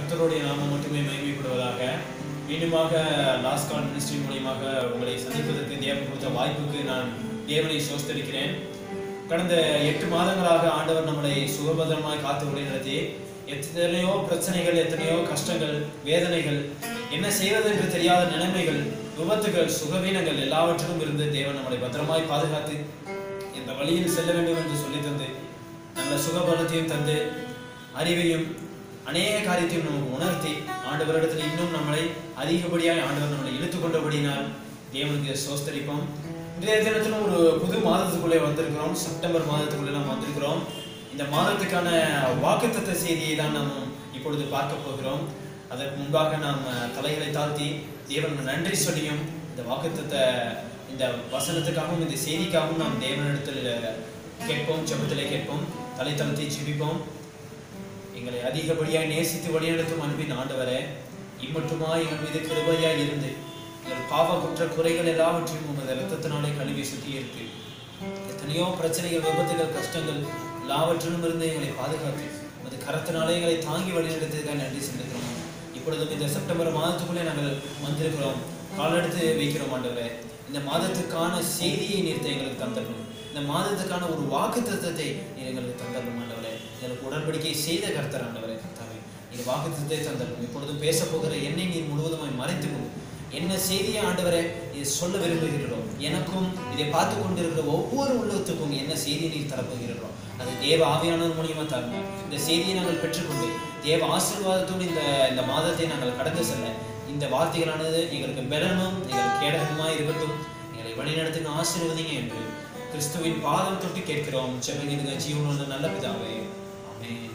கர்த்தருடைய நாமம் மட்டுமே மகிமைப்படுவதாக மீண்டுமாக லாஸ்ட் கால் மினிஸ்ட்ரி மூலியமாக உங்களை சந்திப்பதற்கு தேவன் கொடுத்த வாய்ப்புக்கு நான் தேவனை சோஸ்தரிக்கிறேன் கடந்த எட்டு மாதங்களாக ஆண்டவர் நம்மளை சுகபத்திரமாய் காத்து வழி நடத்தி எத்தனையோ பிரச்சனைகள் எத்தனையோ கஷ்டங்கள் வேதனைகள் என்ன செய்வது என்று தெரியாத நிலைமைகள் விபத்துகள் சுகவீனங்கள் எல்லாவற்றிலும் இருந்து தேவன் நம்மளை பத்திரமாய் பாதுகாத்து இந்த வழியில் செல்ல வேண்டும் என்று சொல்லி தந்து நல்ல சுகபலத்தையும் தந்து அறிவையும் அநேக காரியத்தையும் நமக்கு உணர்த்தி ஆண்டவரிடத்தில் இன்னும் நம்மளை அதிகப்படியாய் ஆண்டவர் நம்மளை இழுத்து கொண்டபடினால் தேவனுக்கு சோஸ்தரிப்போம் இன்றைய தினத்திலும் ஒரு புது மாதத்துக்குள்ளே வந்திருக்கிறோம் செப்டம்பர் மாதத்துக்குள்ளே நாம் வந்திருக்கிறோம் இந்த மாதத்துக்கான வாக்குத்தத்த செய்தியை தான் நாம் இப்பொழுது பார்க்க போகிறோம் அதற்கு முன்பாக நாம் தலைகளை தாழ்த்தி தேவன் நன்றி சொல்லியும் இந்த வாக்குத்தத்த இந்த வசனத்துக்காகவும் இந்த செய்திக்காகவும் நாம் தேவனிடத்தில் கேட்போம் ஜெபத்திலே கேட்போம் தலை தளத்தை ஜெபிப்போம் எங்களை அதிகப்படியாய் நேசித்து வழிநடத்தும் அன்பின் ஆண்டவரே இம்மட்டுமா எங்கள் மீது கிருபையாய் இருந்து எங்கள் பாவ குற்ற குறைகள் எல்லாவற்றையும் உமது ரத்தத்தினாலே கழுவி சுற்றி இருக்கு எத்தனையோ பிரச்சனைகள் விபத்துகள் கஷ்டங்கள் எல்லாவற்றிலும் இருந்து எங்களை பாதுகாத்து அது கரத்தினாலே எங்களை தாங்கி வழிநடத்துவதற்காக நன்றி செலுத்துகிறோம் இப்பொழுதும் இந்த செப்டம்பர் மாதத்துக்குள்ளே நாங்கள் வந்திருக்கிறோம் காலெடுத்து வைக்கிறோம் ஆண்டவரே இந்த மாதத்துக்கான செய்தியை நீர்த்த எங்களுக்கு தந்தரணும் இந்த மாதத்துக்கான ஒரு வாக்கு தத்துவத்தை நீர் எங்களுக்கு தந்தரணும் ஆண்டவரே எங்களுக்கு உடன்படிக்கை செய்த கர்த்தர் ஆண்டவரே கர்த்தாவே இது வாக்கு தத்துவத்தை தந்தரணும் இப்பொழுதும் பேச போகிற என்னை நீர் முழுவதுமாய் மறைத்துக்கணும் என்ன செய்தியை ஆண்டவரே இது சொல்ல விரும்புகிறோம் எனக்கும் இதை பார்த்து கொண்டிருக்கிற ஒவ்வொரு உள்ளத்துக்கும் என்ன செய்தியை நீர் தரப்போகிறோம் அது தேவ ஆவியானவர் மூலியமா தரங்க இந்த செய்தியை நாங்கள் பெற்றுக்கொண்டு தேவ ஆசீர்வாதத்தோடு இந்த இந்த மாதத்தை நாங்கள் கடந்து செல்ல இந்த வார்த்தைகளானது எங்களுக்கு பலனும் எங்களுக்கு கேடகமாக இருக்கட்டும் எங்களை வழிநடத்துங்க ஆசீர்வதிங்க என்று கிறிஸ்துவின் பாதம் தொட்டு கேட்கிறோம் செவனிடுங்க ஜீவனோட நல்ல பிதாவே ஆமென்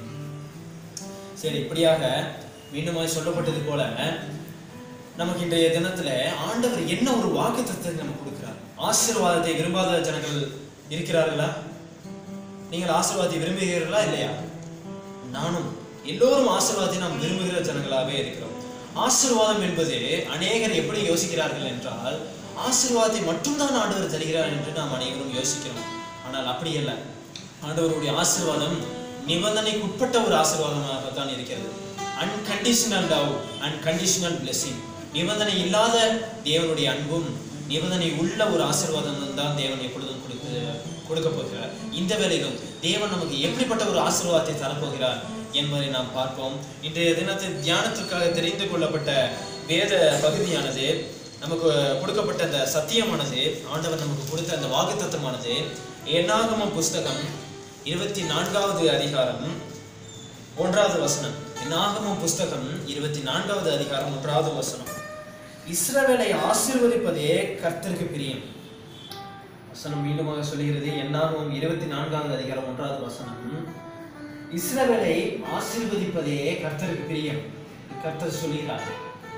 சரி இப்படியாக மீண்டுமாய் சொல்லப்பட்டது போல நமக்கு இன்றைய தினத்துல ஆண்டவர் என்ன ஒரு வாக்கு தத்துவத்தை நமக்கு கொடுக்கிறார் ஆசீர்வாதத்தை விரும்பாத ஜனங்கள் இருக்கிறார்களா நீங்கள் ஆசீர்வாதத்தை விரும்புகிறீர்களா இல்லையா நானும் எல்லோரும் ஆசீர்வாதத்தை நாம் விரும்புகிற ஜனங்களாகவே இருக்கிறோம் ஆசீர்வாதம் என்பது அநேகர் எப்படி யோசிக்கிறார்கள் என்றால் ஆசீர்வாதத்தை மட்டும்தான் ஆண்டவர் தருகிறார் என்று நாம் அனைவரும் யோசிக்கிறோம் ஆனால் அப்படி அல்ல ஆண்டவருடைய ஆசீர்வாதம் நிபந்தனைக்குட்பட்ட ஒரு ஆசீர்வாதமாகத்தான் இருக்கிறது அன்கண்டிஷனல் லவ் அன்கண்டிஷனல் blessing நிபந்தனை இல்லாத தேவனுடைய அன்பும் நிபந்தனை உள்ள ஒரு ஆசீர்வாதம் தான் தேவன் எப்பொழுதும் கொடுத்து கொடுக்க போகிறார் இந்த வேளையிலும் தேவன் நமக்கு எப்படிப்பட்ட ஒரு ஆசீர்வாதத்தை தரப்போகிறார் என்பதை நாம் பார்ப்போம் இன்றைய தினத்தில் தியானத்திற்காக தெரிந்து கொள்ளப்பட்ட வேத பகுதியானது நமக்கு கொடுக்கப்பட்ட அந்த சத்தியமானது ஆண்டவர் நமக்கு கொடுத்த அந்த வாக்குத்தத்தமானது என்னாகம புஸ்தகம் இருபத்தி நான்காவது அதிகாரம் ஒன்றாவது வசனம் என்னாகம புஸ்தகம் இருபத்தி நான்காவது அதிகாரம் ஒன்றாவது வசனம் இஸ்ரவேலை ஆசீர்வதிப்பதே கர்த்தருக்கு பிரியம் வசனம் மீண்டுமாக சொல்கிறது என்னாகும் இருபத்தி நான்காவது அதிகாரம் ஒன்றாவது வசனம் இஸ்ரவேலை ஆசீர்வதிப்பதே கர்த்தருக்கு பிரியம் கர்த்தர் சொல்கிறார்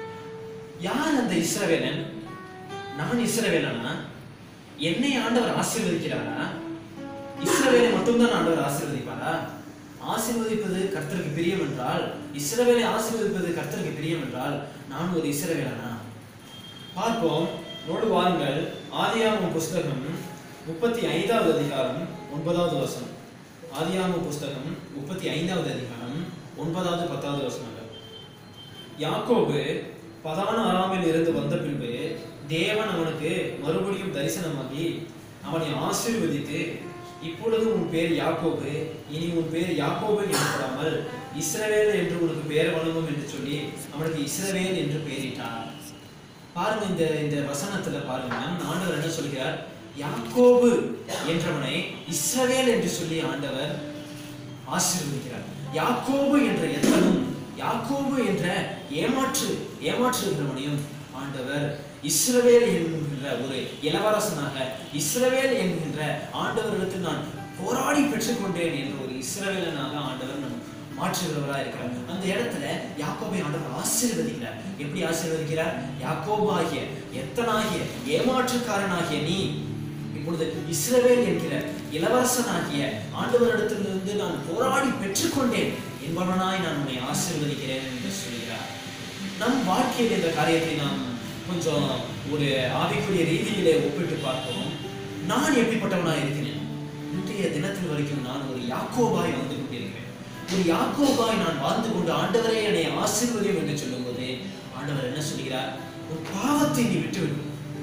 யார் அந்த இஸ்ரவேலன் நான் இஸ்ரவேலனா என்னை ஆண்டவர் ஆசீர்வதிக்கிறாரா இஸ்ரவேலை மட்டும்தான் ஆண்டவர் ஆசீர்வதிப்பாரா ஆசீர்வதிப்பது கர்த்தருக்கு பிரியம் என்றால் இஸ்ரவேலை ஆசீர்வதிப்பது கர்த்தருக்கு பிரியம் என்றால் நான் ஒரு இஸ்ரவேலனா பார்ப்போம் நோடு வாருங்கள் ஆதியாகம புஸ்தகம் முப்பத்தி ஐந்தாவது அதிகாரம் ஒன்பதாவது வசனம் ஆதியாகம புஸ்தகம் முப்பத்தி ஐந்தாவது அதிகாரம் ஒன்பதாவது பத்தாவது வசனங்கள் யாக்கோபு பதான அராமில் இருந்து வந்த பின்பு தேவன் அவனுக்கு மறுபடியும் தரிசனமாகி அவனை ஆசீர்வதித்து இப்பொழுது உன் பேர் யாக்கோபு இனி உன் பேர் யாக்கோபு எனப்படாமல் இஸ்ரவேல் என்று உனக்கு பேர் வழங்கும் என்று சொல்லி அவனுக்கு இஸ்ரவேல் என்று பெயரிட்டார் பாருங்க இந்த இந்த வசனத்துல பாருங்க ஆண்டவர் என்ன சொல்கிறார் யாக்கோபு என்றவனை இஸ்ரவேல் என்று சொல்லி ஆண்டவர் ஆசீர்வதிக்கிறார் யாக்கோபு என்ற எத்தனும் யாக்கோபு என்ற ஏமாற்று ஏமாற்றுகிறவனையும் ஆண்டவர் இஸ்ரவேல் என்கின்ற ஒரு இளவரசனாக இஸ்ரவேல் என்கின்ற ஆண்டவர்களுக்கு நான் போராடி பெற்றுக்கொண்டேன் என்ற ஒரு இஸ்ரவேலனாக ஆண்டவர் நம் மாற்றுகிறவராக இருக்கிறார் அந்த இடத்துல யாக்கோபை ஆண்டவர் ஆசீர்வதிக்கிறார் எப்படி ஆசீர்வதிக்கிறார் யாக்கோபு ஆகிய எத்தனாகிய ஏமாற்றுக்காரனாகிய நீ இப்பொழுது இஸ்ரவேல் என்கிற இளவரசனாகிய ஆண்டவரிடத்திலிருந்து நான் போராடி பெற்றுக்கொண்டேன் என்பவனாய் நான் உன்னை ஆசீர்வதிக்கிறேன் என்று சொல்கிறார் நம் வாழ்க்கையில் இந்த காரியத்தை நாம் கொஞ்சம் ஒரு ஆவிக்குரிய ரீதியிலே ஒப்பிட்டு பார்ப்போம் நான் எப்படிப்பட்டவனாய் இருக்கிறேன் இன்றைய தினத்தில் வரைக்கும் நான் ஒரு யாக்கோபாய் வந்து கொண்டிருக்கிறேன் ஒரு யாக்கோபாய் நான் வாழ்ந்து கொண்டு ஆண்டவரே என்னை ஆசீர்வதியும் என்று சொல்லும்போது ஆண்டவர் என்ன சொல்கிறார் உன் பாவத்தை நீ விட்டுவிடும்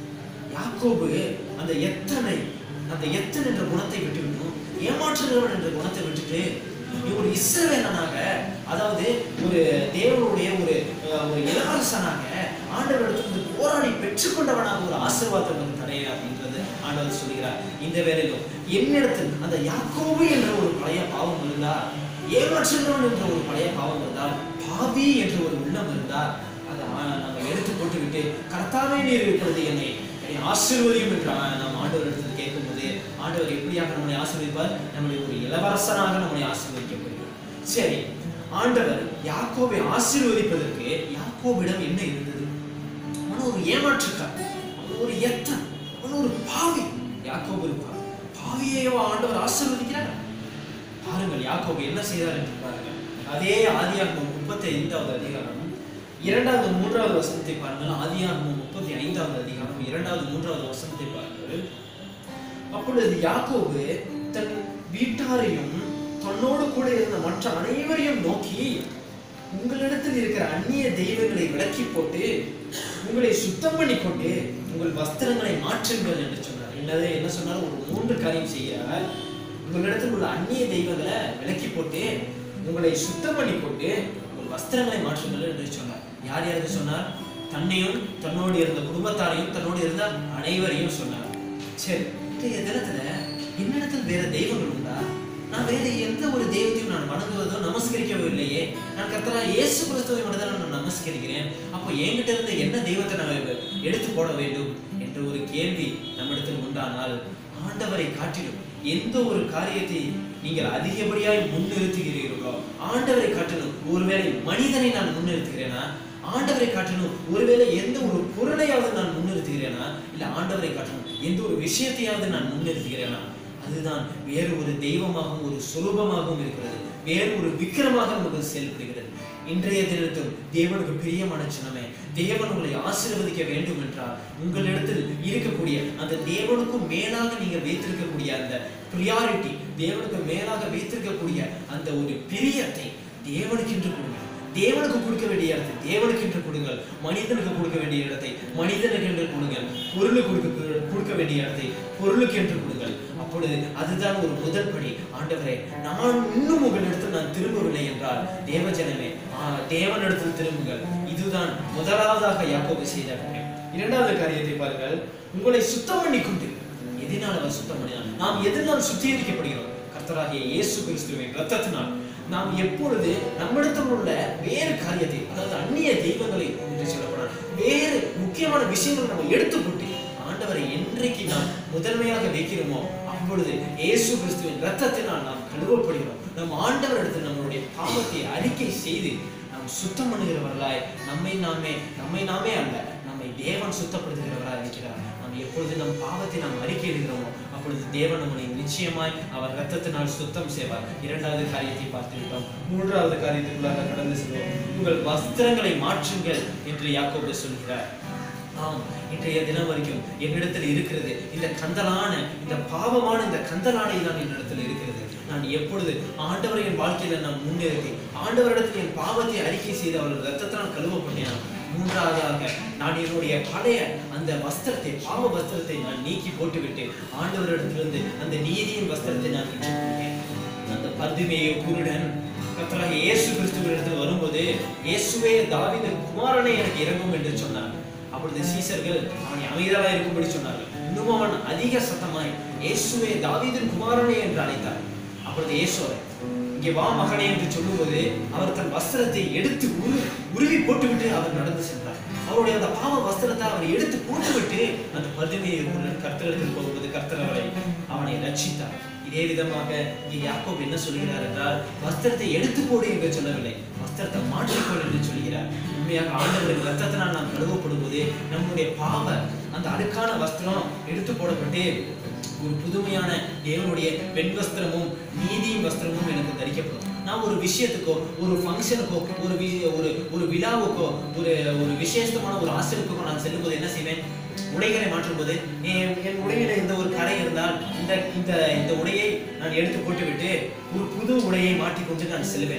யாக்கோபு அந்த எத்தனை அந்த எத்தன் என்ற குணத்தை விட்டுவிடணும் ஏமாற்றுகிறவன் என்ற குணத்தை விட்டுட்டு நீ ஒரு இஸ்ரவேலனாக அதாவது ஒரு தேவனுடைய ஒரு அஹ், ஒரு இளவரசனாக ஆண்டவரிடத்தில் போராடி பெற்றுக்கொண்டவனாக ஒரு ஆசீர்வாதம் உனக்கு தடைய அப்படின்றது ஆண்டவர் சொல்கிறார் இந்த வேளையிலும் என்னிடத்தில் அந்த யாக்கோபு என்ற ஒரு பழைய பாவம் இருந்தால் ஏமாற்றுகிறவன் என்ற ஒரு பழைய பாவம் இருந்தால் பாவி என்ற ஒரு உள்ளம் இருந்தால் அதை ஆ- நம்ம எடுத்து போட்டு விட்டு கர்த்தாவே நீர் இப்பொழுது என்னை என்னை ஆசீர்வதியும் என்று ஆ- நாம் ஆண்டவர் இடத்தில் கேட்கும்போது ஆண்டவர் எப்படியாக நம்மளை ஆசீர்வதிப்பார் நம்மளை ஒரு இளவரசனாக நம்மளை ஆசீர்வதிக்க போகிறார் சரி ஆண்டவர் யாக்கோபை ஆசீர்வதிப்பதற்கு யாக்கோபிடம் என்ன இருந்தது அவன் ஒரு ஏமாற்றுக்கார் அவன் ஒரு எத்தன் அவன் ஒரு பாவி யாக்கோபு இருப்பார் பாவியையோ ஆண்டவர் ஆசீர்வதிக்கிறார் பாருங்கள் யாக்கோபு என்ன செய்தார் என்று பாருங்கள் அதே ஆதியாகமம் முப்பத்தி ஐந்தாவது அதிகாரம் இரண்டாவது மூன்றாவது வசனத்தை பாருங்கள் ஆதியாகமம் முப்பத்தி ஐந்தாவது அதிகாரம் இரண்டாவது மூன்றாவது வசனத்தை பாருங்கள் அப்பொழுது யாக்கோபு தன் வீட்டாரையும் தன்னோடு கூட இருந்த மற்ற அனைவரையும் நோக்கி உங்களிடத்தில் இருக்கிற அந்நிய தெய்வங்களை விலக்கி போட்டு உங்களை சுத்தம் பண்ணி கொண்டு உங்கள் வஸ்திரங்களை மாற்றுங்கள் என்று சொன்னார் என்னது என்ன சொன்னார் ஒரு மூன்று காரியம் செய்கிறார் உங்களிடத்தில் உள்ள அந்நிய தெய்வங்களை விலக்கி போட்டு உங்களை சுத்தம் பண்ணி கொண்டு உங்கள் வஸ்திரங்களை மாற்றுங்கள் என்று சொன்னார் யார் யாருக்கு சொன்னார் தன்னையும் தன்னோடு இருந்த குடும்பத்தாரையும் தன்னோடு இருந்த அனைவரையும் சொன்னார் சரி இன்றைய தினத்துல என்னிடத்தில் வேற தெய்வங்கள் உண்டா நான் வேற எந்த ஒரு தெய்வத்தையும் நான் வணங்குவதோ நமஸ்கரிக்கவோ இல்லையே நான் கர்த்தரா இயேசு கிறிஸ்துவை மட்டும்தான் நான் நமஸ்கரிக்கிறேன் அப்போ என்கிட்ட இருந்த என்ன தெய்வத்தை நான் எடுத்து போட வேண்டும் என்ற ஒரு கேள்வி நம்மிடத்தில் உண்டானால் ஆண்டவரை காட்டிலும் எந்த ஒரு காரியத்தை நீங்கள் அதிகப்படியாய் முன்னிறுத்துகிறீர்களோ ஆண்டவரை காட்டிலும் ஒருவேளை மனிதனை நான் முன்னிறுத்துகிறேனா ஆண்டவரை காட்டணும் ஒருவேளை எந்த ஒரு பொருளையாவது நான் முன்னிறுத்துகிறேனா இல்ல ஆண்டவரை காட்டணும் எந்த ஒரு விஷயத்தையாவது நான் முன்னிறுத்துகிறேனா அதுதான் வேறு ஒரு தெய்வமாகவும் ஒரு சுரூபமாகவும் இருக்கிறது வேறு ஒரு விக்கிரமாக நமக்கு செயல்படுகிறது இன்றைய தினத்தில் தேவனுக்கு பிரியமான சின்னமே தேவன் உங்களை ஆசீர்வதிக்க வேண்டும் என்றால் உங்களிடத்தில் இருக்கக்கூடிய அந்த தேவனுக்கும் மேலாக நீங்க வைத்திருக்கக்கூடிய அந்த ப்ரியாரிட்டி தேவனுக்கு மேலாக வைத்திருக்கக்கூடிய அந்த ஒரு பிரியத்தை தேவனுக்கு என்று கொடுங்க தேவனுக்கு கொடுக்க வேண்டிய இடத்தை தேவனுக்கு என்று கொடுங்கள் மனிதனுக்கு கொடுக்க வேண்டிய இடத்தை மனிதனுக்கு என்று கொடுங்கள் பொருளுக்கு கொடுக்க கொடுக்க வேண்டிய இடத்தை பொருளுக்கு என்று கொடுங்கள் அப்பொழுது அதுதான் ஒரு முதல் படி ஆண்டவரே நான் இன்னும் உங்களிடத்தில் நான் திரும்பவில்லை என்றால் தேவஜனமே ஆ, தேவனிடத்தில் திரும்புங்கள் இதுதான் முதலாவதாக யாக்கோபு செய்த காரியம் இரண்டாவது காரியத்தை பாருங்கள் உங்களை சுத்தம் பண்ணி கொண்டு எதனால் அவர் சுத்தம் பண்ணினார் நாம் எதனால் சுத்திகரிக்கப்படுகிறோம் கர்த்தராகிய இயேசு கிறிஸ்துவின் ரத்தத்தினால் நாம் எப்பொழுது நம்மிடத்தில் உள்ள வேறு காரியத்தை அதாவது அந்நிய தெய்வங்களை என்று சொல்லப்படால் வேறு முக்கியமான விஷயங்களை நம்ம எடுத்து போட்டு ஆண்டவரை என்றைக்கு நாம் முதன்மையாக வைக்கிறோமோ அப்பொழுது இயேசு கிறிஸ்துவின் ரத்தத்தினால் நாம் கழுவப்படுகிறோம் நம் ஆண்டவரிடத்தில் நம்மளுடைய பாவத்தை அறிக்கை செய்து நாம் சுத்தம் பண்ணுகிறவர்களாய் நம்மை நாமே நம்மை நாமே அல்ல நம்மை தேவன் சுத்தப்படுத்துகிறவராய் இருக்கிறார் நாம் எப்பொழுது நம் பாவத்தை நாம் அறிக்கை எழுகிறோமோ அப்பொழுது தேவன் நம்மை நிச்சயமாய் அவர் ரத்தத்தினால் சுத்தம் செய்வார் இரண்டாவது காரியத்தை பார்த்துவிட்டோம் மூன்றாவது காரியத்துக்குள்ளாக கடந்து செல்வோம் உங்கள் வஸ்திரங்களை மாற்றுங்கள் என்று யாக்கோபு சொல்கிறார் ஆம் இன்றைய தினம் வரைக்கும் என்னிடத்தில் இருக்கிறது இந்த கந்தலான இந்த பாவமான இந்த கந்தலாடை தான் என்னிடத்தில் இருக்கிறது நான் எப்பொழுது ஆண்டவரை என் வாழ்க்கையில நான் முன்னேறி ஆண்டவரிடத்தில் என் பாவத்தை அறிக்கை செய்து அவர்கள் ரத்தத்தினால் கழுவப்பட்டேன் மூன்றாவதாக நான் என்னுடைய பழைய அந்த வஸ்திரத்தை பாவ வஸ்திரத்தை நான் நீக்கி போட்டுவிட்டு ஆண்டவரிடத்திலிருந்து அந்த நீதியின் வஸ்திரத்தை நான் பெற்றுக்கொண்டேன் அந்த பதுமைய குருடன் கர்த்தராகிய இயேசு கிறிஸ்துவிடத்தில் வரும்போது இயேசுவே தாவீதின் குமாரனை எனக்கு இறங்கும் என்று சொன்னார் அப்பொழுது சீசர்கள் அவனை அமைதலாக இருக்கும்படி சொன்னார்கள் இன்னும் அவன் அதிக சத்தமாய் இயேசுவே தாவீதின் குமாரனே என்று அழைத்தார் அப்பொழுது இயேசுவை இங்கே வா மகனே என்று சொல்லும்போது அவர் தன் வஸ்திரத்தை எடுத்து உரு உருவி போட்டுவிட்டு அவர் நடந்து சென்றார் அவருடைய அந்த பாவ வஸ்திரத்தை அவர் எடுத்து போட்டுவிட்டு அந்த பதுமையை கர்த்தரிடத்தில் போகும்போது கர்த்தர் அவரை அவனை ரட்சித்தார் இதே விதமாக இங்கே யாக்கோப் என்ன சொல்கிறார் என்றால் வஸ்திரத்தை எடுத்து போடு என்று சொல்லவில்லை வஸ்திரத்தை மாற்றிக்கொள் என்று சொல்கிறார் உண்மையாக ஆண்டவரின் ரத்தத்தினால் நாம் கழுவப்படும் போது நம்முடைய பாவ அந்த அழுக்கான வஸ்திரம் எடுத்து போடப்பட்டு ஒரு புதுமையான தேவனுடைய பெண் வஸ்திரமும் நீதியின் வஸ்திரமும் எனக்கு தரிக்கப்படும் நான் ஒரு விஷயத்துக்கோ ஒரு ஃபங்க்ஷனுக்கோ ஒரு வி- ஒரு ஒரு விழாவுக்கோ ஒரு ஒரு விசேஷமான ஒரு ஆசிரியருக்கோ நான் செல்லும்போது என்ன செய்வேன் உடைகளை மாற்றும்போது என் என் உடையில இந்த ஒரு கரை இருந்தால் இந்த இந்த இந்த உடையை நான் எடுத்து போட்டுவிட்டு ஒரு புது உடையை மாட்டிக்கொண்டு நான் செல்வேன்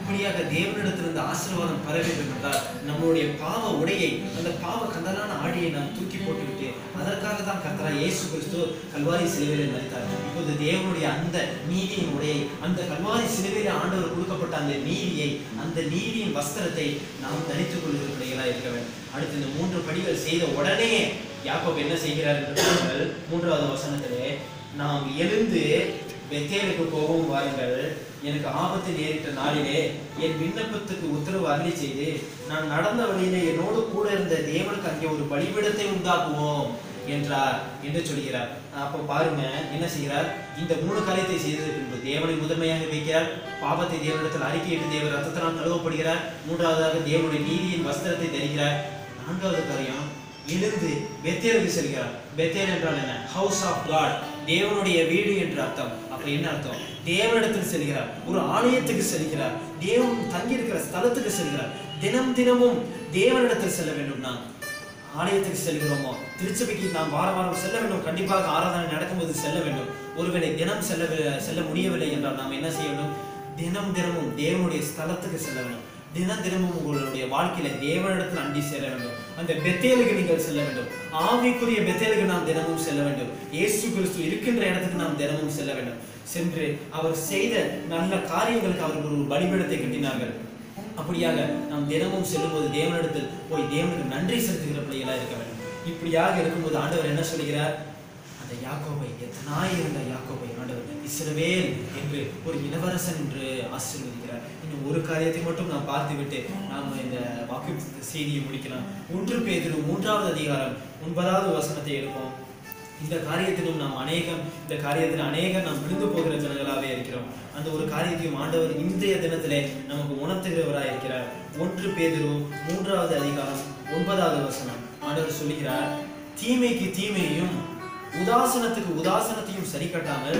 அப்படியாக தேவனிடத்திலிருந்து ஆசீர்வாதம் பெற வேண்டும் என்றால் நம்மளுடைய பாவ உடையை அந்த பாவ கந்தலான ஆடியை நாம் தூக்கி போட்டுவிட்டு அதற்காக தான் கர்த்தரா இயேசு கிறிஸ்து கல்வாரி சிலுவையில் மறித்தார் இப்போது தேவனுடைய அந்த நீதியின் உடையை அந்த கல்வாரி சிலுவையில் ஆண்டவர் கொடுக்கப்பட்ட அந்த நீதியை அந்த நீதியின் வஸ்திரத்தை நாம் தரித்துக் கொள்கிற பிள்ளைகளாக இருக்க வேண்டும் அடுத்து இந்த மூன்று படிகள் செய்த உடனே யாக்கோப் என்ன செய்கிறார் என்று பாருங்கள் மூன்றாவது வசனத்திலே நாம் எழுந்து பெத்தேலுக்கு போகும் வாருங்கள் எனக்கு ஆபத்து நேரிட்ட நாளிலே என் விண்ணப்பத்துக்கு உத்தரவு அருளி செய்து நான் நடந்த வழியிலே என்னோடு கூட இருந்த தேவனுக்கு அங்கே ஒரு பலிபீடத்தை உண்டாக்குவோம் என்றார் என்று சொல்கிறார் அப்போ பாருங்க என்ன செய்கிறார் இந்த மூணு காரியத்தை செய்தது பின்பு தேவனை முதன்மையாக வைக்கிறார் பாவத்தை தேவனிடத்தில் அறிக்கையிட்டு தேவ ரத்தத்தினால் கழுவப்படுகிறார் மூன்றாவதாக தேவனுடைய நீதியின் வஸ்திரத்தை தருகிறார் நான்காவது காரியம் எழுந்து பெத்தேலுக்கு செல்கிறார் பெத்தேல் என்றால் என்ன ஹவுஸ் ஆஃப் காட் தேவனுடைய வீடு என்று அர்த்தம் அப்ப என்ன அர்த்தம் தேவனிடத்தில் செல்கிறார் ஒரு ஆலயத்துக்கு செல்கிறார் தேவன் தங்கியிருக்கிற ஸ்தலத்துக்கு செல்கிறார் தினம் தினமும் தேவனிடத்தில் செல்ல வேண்டும் நாம் ஆலயத்துக்கு செல்கிறோமோ திருச்சபைக்கு நாம் வார வாரம் செல்ல வேண்டும் கண்டிப்பாக ஆராதனை நடக்கும்போது செல்ல வேண்டும் ஒருவேளை தினம் செல்ல செல்ல முடியவில்லை என்றால் நாம் என்ன செய்ய வேண்டும் தினம் தினமும் தேவனுடைய ஸ்தலத்துக்கு செல்ல வேண்டும் தினம் தினமும் உங்களுடைய வாழ்க்கையில தேவனிடத்தில் அண்டி சேர வேண்டும் அந்த பெத்தேலுக்கு நீங்கள் செல்ல வேண்டும் ஆவிக்குரிய பெத்தேலுக்கு நாம் தினமும் செல்ல வேண்டும் இயேசு கிறிஸ்து இருக்கின்ற இடத்துக்கு நாம் தினமும் செல்ல வேண்டும் சென்று அவர் செய்த நல்ல காரியங்களுக்கு அவர்கள் ஒரு பலிபீடத்தை கட்டினார்கள் அப்படியாக நாம் தினமும் செல்லும்போது தேவனிடத்தில் போய் தேவனுக்கு நன்றி செலுத்துகிற பிள்ளைகளா இருக்க வேண்டும் இப்படியாக இருக்கும்போது ஆண்டவர் என்ன சொல்கிறார் அந்த யாக்கோபை எத்தனாய் இருந்த யாக்கோபை ஆண்டவர் இஸ்ரவேல் என்று ஒரு இளவரசன் என்று ஆசீர்வதிக்கிறார் இன்னும் ஒரு காரியத்தை மட்டும் நாம் பார்த்துவிட்டு நாம் இந்த வாக்கு செய்தியை முடிக்கலாம் ஒன்று பேதிரு மூன்றாவது அதிகாரம் ஒன்பதாவது வசனத்தை எடுப்போம் இந்த காரியத்திலும் நாம் அநேகம் இந்த காரியத்தில் அநேகம் நாம் விழுந்து போகிற ஜனங்களாகவே இருக்கிறோம் அந்த ஒரு காரியத்தையும் ஆண்டவர் இன்றைய தினத்திலே நமக்கு உணர்த்துகிறவராய் இருக்கிறார் ஒன்று பேதிரு மூன்றாவது அதிகாரம் ஒன்பதாவது வசனம் ஆண்டவர் சொல்கிறார் தீமைக்கு தீமையையும் உதாசனத்துக்கு உதாசனத்தையும் சரி கட்டாமல்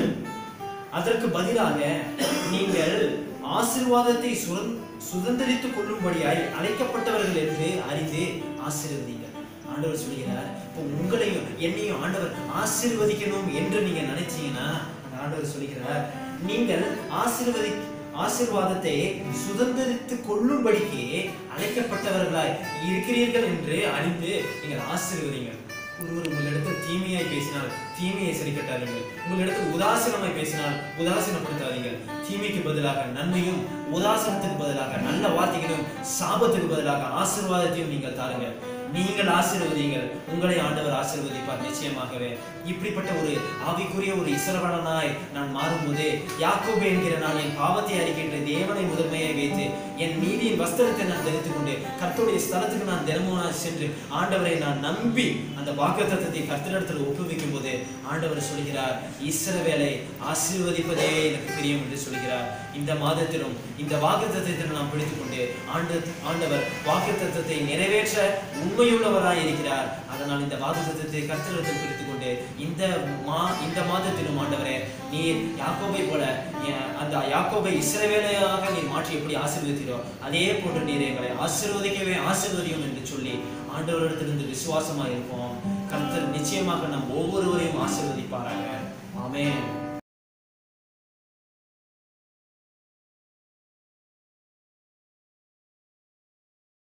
அதற்கு பதிலாக நீங்கள் ஆசீர்வாதத்தை சுதந்- சுதந்திரித்துக் கொள்ளும்படியாய் அழைக்கப்பட்டவர்கள் என்று அறிந்து ஆசீர்வதிங்கள் ஆண்டவர் சொல்கிறார் இப்போ உங்களையும் என்னையும் ஆண்டவர் ஆசீர்வதிக்கணும் என்று நீங்க நினைச்சீங்கன்னா அந்த ஆண்டவர் சொல்கிறார் நீங்கள் ஆசீர்வதி ஆசீர்வாதத்தை சுதந்திரித்துக் கொள்ளும்படிக்கு அழைக்கப்பட்டவர்களாய் இருக்கிறீர்கள் என்று அறிந்து நீங்கள் ஆசீர்வதிங்கள் ஒருவர் உங்களிடத்தில் தீமையாய் பேசினால் தீமையை சரி கட்டாதீர்கள் உங்களிடத்தில் உதாசீனமாய் பேசினால் உதாசீனப்படுத்தாதீர்கள் தீமைக்கு பதிலாக நன்மையும் உதாசனத்துக்கு பதிலாக நல்ல வார்த்தைகளும் சாபத்துக்கு பதிலாக ஆசீர்வாதத்தையும் நீங்கள் தாருங்கள் நீங்கள் ஆசீர்வதிங்கள் உங்களை ஆண்டவர் ஆசீர்வதிப்பார் நிச்சயமாகவே இப்படிப்பட்ட ஒரு ஆவிக்குரிய ஒரு இசரவணனாய் நான் மாறும்போது யாக்கோபு என்கிற நான் என் பாவத்தை அறிக்கின்ற தேவனை முதன்மையாய் வைத்து என் நீதியின் வஸ்திரத்தை நான் தரித்துக் கொண்டு கர்த்தருடைய ஸ்தலத்துக்கு நான் தினமும் நான் சென்று ஆண்டவரை நான் நம்பி அந்த வாக்குத்தத்தத்தை கர்த்தரிடத்தில் ஒப்புவிக்கும் போது ஆண்டவர் சொல்கிறார் இஸ்ரவேலை ஆசீர்வதிப்பதே எனக்கு பிரியம் என்று சொல்கிறார் இந்த மாதத்திலும் இந்த வாக்குத்தத்தத்தை நாம் பிடித்துக்கொண்டு ஆண்டு ஆண்டவர் வாக்குத்தத்தத்தை நிறைவேற்ற உண்மையுள்ளவராய் இருக்கிறார் அதனால் இந்த வாக்குத்தத்தத்தை கர்த்தரிடத்தில் பிடித்துக்கொண்டு இந்த மா இந்த மாதத்திலும் ஆண்டவரே நீர் யாக்கோபை போல எ- அந்த யாக்கோபை இஸ்ரவேலையாக நீர் மாற்றி எப்படி ஆசீர்வதித்தீரோ அதே போன்று நீர் எங்களை ஆசீர்வதிக்கவே ஆசீர்வதியும் என்று சொல்லி ஆண்டவரிடத்திலிருந்து விசுவாசமாக இருப்போம் கர்த்தர் நிச்சயமாக நம் ஒவ்வொருவரையும் ஆசீர்வதிப்பாராக ஆமென்